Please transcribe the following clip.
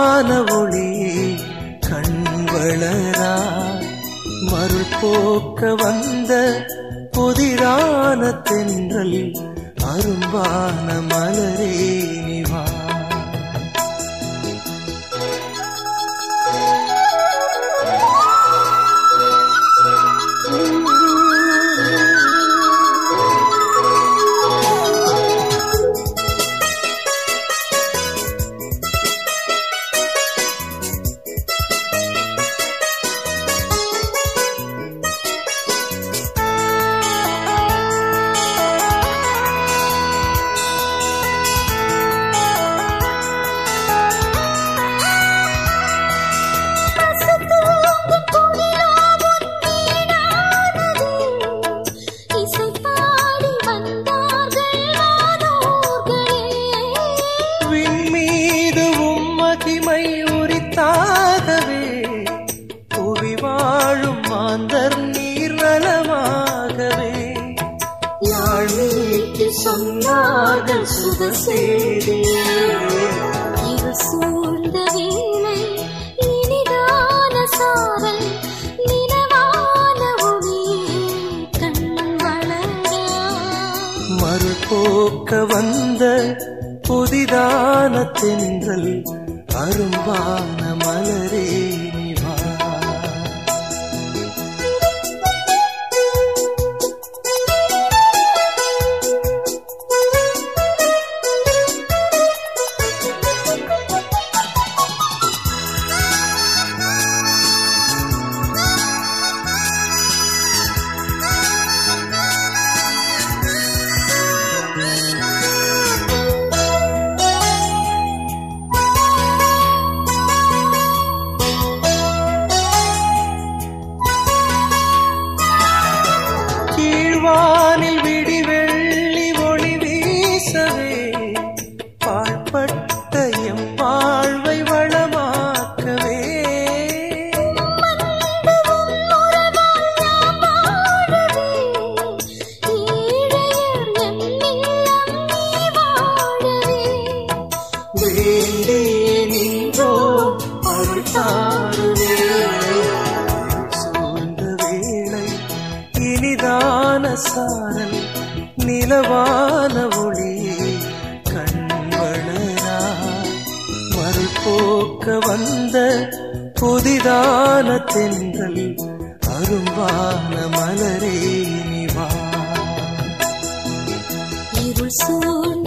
நிலவான ஒளியே கண் வளரா மருள் போக்க வந்த புதிரான தென்றல் அரும்பான மலரே நிவா விண்மீது உம்மகிமை உரித்தாகவே புவி வாழும் மாந்தர் நீர் நலமாகவே யாழ் மீட்டு சொன்னார்கள் சுக செய்தியே சூழ்ந்த வேளை இனிதான சாரல் நிலவான ஒளியே கண் வளரா மருள் போக்க வந்த புதிதான தென்றல் அரும்பான மலரே நிவா கீழ்வானில் விடி வெள்ளி ஒளி வீசவே பாழ்பட்ட எம் வாழ்வை வளமாக்கவே வேண்டே நின்றோ அருள் தாருவே சூழ்ந்த வேளை இனிதான சாரல் நிலவான ஒளியே கண் வளரா மருள் போக்க வந்த புதிதான தென்றல் அரும்பான மலரே நிவா இருள் சூழ்